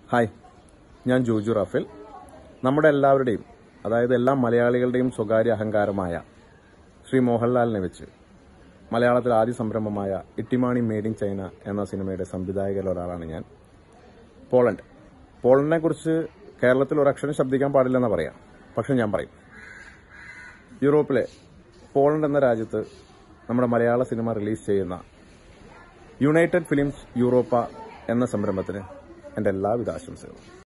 hi ഞാൻ Joju Rafale നമ്മുടെ എല്ലാവരുടെയും അതായത് എല്ലാ മലയാളികളുടെയും സ്വകാര്യ അഹങ്കാരമായ ശ്രീ മോഹൻലാലിനെ വെച്ച് മലയാളത്തിൽ ആദ്യ സംരംഭമായ ഇട്ടിമാണി മേഡ് ഇൻ ചൈന എന്ന സിനിമയുടെ സംവിധായകരിൽ ഒരാളാണ് ഞാൻ പോളണ്ട് പോളണ്ടിനെ കുറിച്ച് കേരളത്തിൽ ഒരു അക്ഷരം ശബ്ദിക്കാൻ പാടില്ലെന്ന് പറയാം പക്ഷെ ഞാൻ പറയും യൂറോപ്പിലെ പോളണ്ട് എന്ന രാജ്യത്ത് നമ്മുടെ മലയാള സിനിമ റിലീസ് ചെയ്യുന്ന യുണൈറ്റഡ് ഫിലിംസ് യൂറോപ്പ എന്ന സംരംഭത്തിന് എൻ്റെ എല്ലാവിധ ആശംസകളും